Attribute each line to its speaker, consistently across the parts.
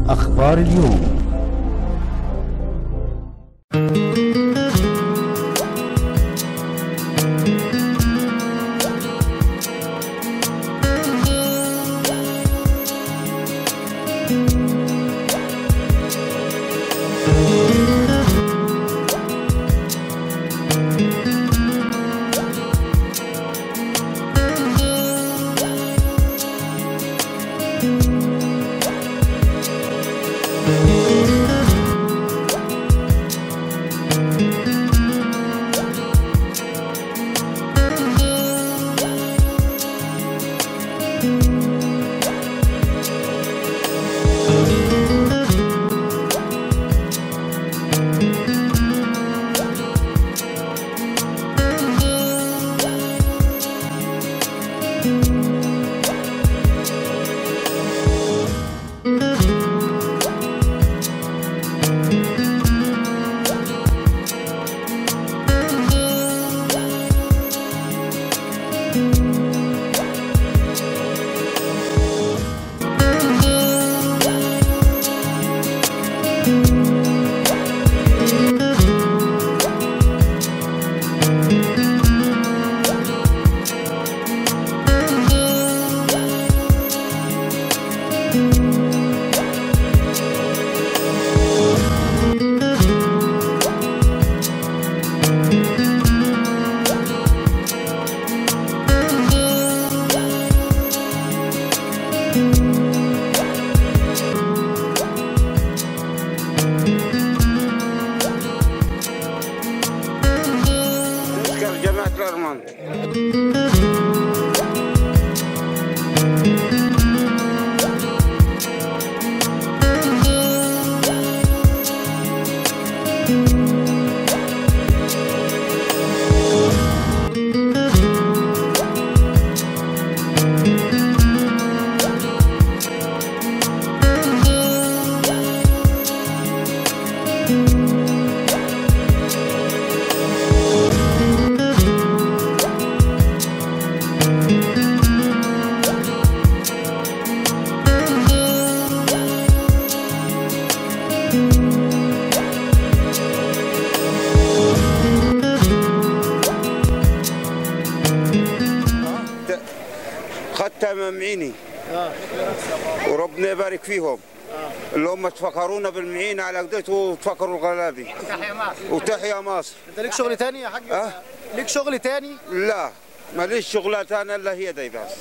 Speaker 1: أخبار اليوم
Speaker 2: نشكر جماعة الأرمان خدتها ممعيني وربنا يبارك فيهم اللي هم تفكرونا بالمعين على قدرته وتفكروا الغلابي
Speaker 3: تحيا مصر
Speaker 2: وتحيا مصر
Speaker 3: انت ليك شغل تاني يا حاج
Speaker 2: أه؟
Speaker 3: ليك شغل تاني
Speaker 2: لا ماليش شغلات انا الا هي دي بس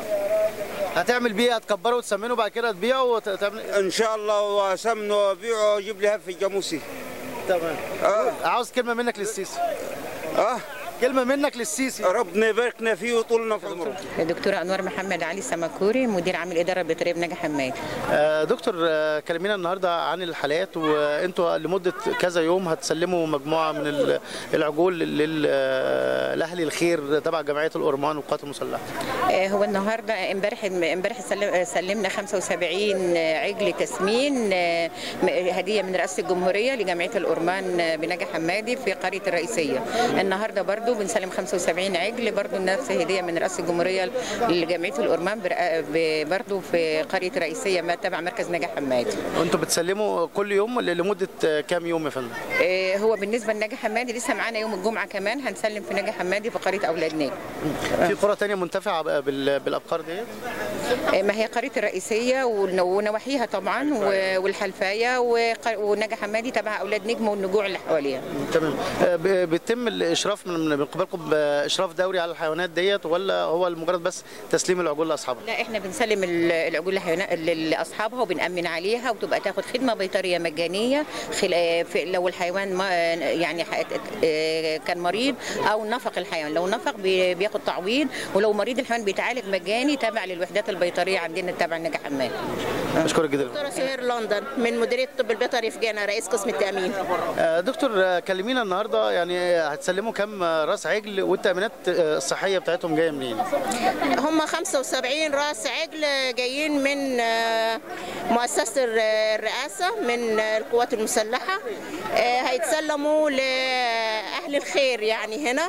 Speaker 3: هتعمل بيه هتكبره وتسمنه بعد كده تبيعه وتعمل
Speaker 2: ان شاء الله واسمنه وابيعه واجيب لي هف جاموسي
Speaker 3: تمام
Speaker 2: اه
Speaker 3: عاوز كلمه منك للسيسي
Speaker 2: اه
Speaker 3: كلمه منك للسيسي
Speaker 2: ربنا يباركنا فيه ويطولنا في عمره
Speaker 4: دكتورة أنوار محمد علي سمكوري مدير عام الإدارة البيطرية بنجا حماد
Speaker 3: آه، دكتور آه، كلمينا النهارده عن الحالات وانتوا لمده كذا يوم هتسلموا مجموعه من ال- العجول لل- آه، لاهل الخير تبع جمعيه الأورمان والقوات المسلحه
Speaker 4: آه، هو النهارده امبارح امبارح سلم- سلمنا 75 عجل تسمين آه، م- هديه من رئاسه الجمهوريه لجمعيه الأورمان آه، بنجا حمادي في قريه الرئيسيه النهارده برضو بنسلم 75 عجل برضو نفس هديه من رئاسه الجمهوريه لجمعيه الأورمان برا- ب- برضو في قريه الرئيسيه ما تبع مركز نجا حمادي
Speaker 3: وانتوا بتسلموا كل يوم لمده آه، كام يوم يا فندم
Speaker 4: آه، هو بالنسبه لنجا حمادي لسه معانا يوم الجمعه كمان هنسلم في نجا حمادي في قريه اولاد نجا
Speaker 3: في قرى تانية منتفعه بقى بال- بالابقار ديت
Speaker 4: ما هي قرية الرئيسية ون- ونواحيها طبعا و- والحلفاية وق- ونجا حمادي تبع أولاد نجم والنجوع اللي حواليها
Speaker 3: تمام آه، ب- بيتم الاشراف من من قبلكم باشراف دوري على الحيوانات ديت ولا هو مجرد بس تسليم العجول لاصحابها
Speaker 4: لا احنا بنسلم ال- العجول لحيوانات- ل- لاصحابها وبنامن عليها وتبقى تاخد خدمه بيطريه مجانيه خل... في- لو الحيوان ما يعني ح- اه كان مريض او نفق الحيوان لو نفق بي- بياخد تعويض ولو مريض الحيوان بيتعالج مجاني تابع للوحدات البيطريه عندنا تبع نجا حماد
Speaker 3: اشكرك جدا
Speaker 5: دكتورة سهير لندن من مديرية الطب البيطري في جانا رئيس قسم التأمين
Speaker 3: آه، دكتور آه، كلمينا النهارده يعني هتسلموا كام آه، راس عجل والتامينات آه، الصحيه بتاعتهم جايه منين؟
Speaker 5: هم 75 راس عجل جايين من آه، مؤسسة الر- الرئاسة من آه، القوات المسلحة آه، هيتسلموا لأهل الخير يعني هنا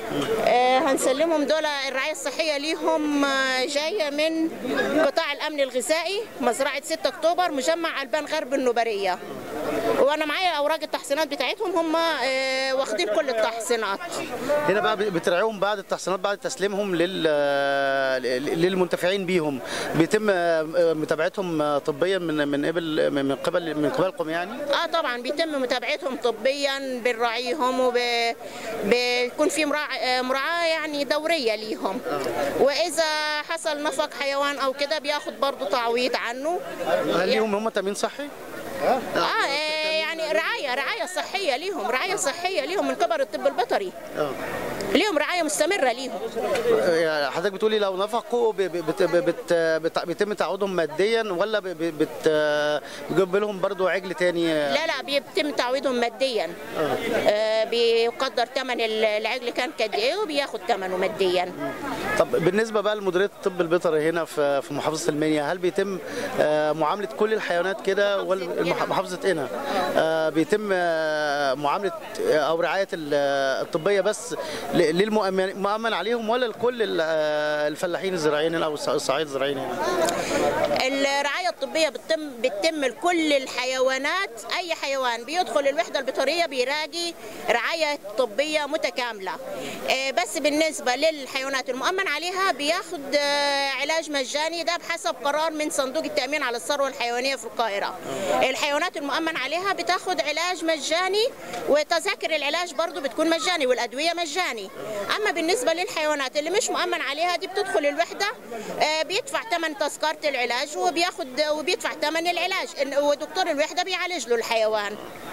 Speaker 5: آه، هنسلمهم دول الرعايه الصحيه ليهم آه، جايه من قطاع الامن الغذائي مزرعه 6 اكتوبر مجمع البان غرب النوبريه وانا معايا اوراق التحصينات بتاعتهم هم آه، واخدين كل التحصينات
Speaker 3: هنا بقى بترعيهم بعد التحصينات بعد تسليمهم لل للمنتفعين بيهم بيتم متابعتهم طبيا من من قبل من قبل من قبلكم يعني
Speaker 5: اه طبعا بيتم متابعتهم طبيا بنراعيهم وبيكون في مراع- آه، مراعاه يعني دوريه ليهم واذا حصل نفق حيوان او كده بياخد برضه تعويض عنه
Speaker 3: هل ليهم هم تامين صحي؟
Speaker 5: اه آه، يعني رعايه رعايه صحيه ليهم رعايه صحيه ليهم من قبل الطب البيطري
Speaker 3: اه
Speaker 5: ليهم رعايه مستمره ليهم
Speaker 3: يعني حضرتك بتقولي لو نفقوا ب- ب- بت بت بت بيتم تعويضهم ماديا ولا ب- ب- بت بيجيب لهم برضو عجل تاني
Speaker 5: لا لا بيتم تعويضهم ماديا آه بيقدر ثمن العجل كان قد ايه وبياخد ثمنه ماديا
Speaker 3: طب بالنسبه بقى لمديريه الطب البيطري هنا في في محافظه المنيا هل بيتم آه، معامله كل الحيوانات كده ولا المح- محافظه قنا آه، بيتم آه، معامله آه، او رعايه ال- آه، الطبيه بس ل- للمؤمن مؤمن عليهم ولا لكل ال- آه، الفلاحين الزراعيين هنا او الص- الصعايد الزراعيين هنا
Speaker 5: الرعاية الطبية بتتم بتتم لكل الحيوانات أي حيوان بيدخل الوحدة البيطرية بيلاقي رعاية طبية متكاملة آه، بس بالنسبة للحيوانات المؤمن عليها بياخد آه، علاج مجاني ده بحسب قرار من صندوق التأمين على الثروة الحيوانية في القاهرة الحيوانات المؤمن عليها بتاخد علاج مجاني وتذاكر العلاج برضو بتكون مجاني والأدوية مجاني أما بالنسبة للحيوانات اللي مش مؤمن عليها دي بتدخل الوحدة آه، بيدفع ثمن تذكرة العلاج وبياخد وبيدفع ثمن العلاج إن- ودكتور الوحدة بيعالج له الحيوان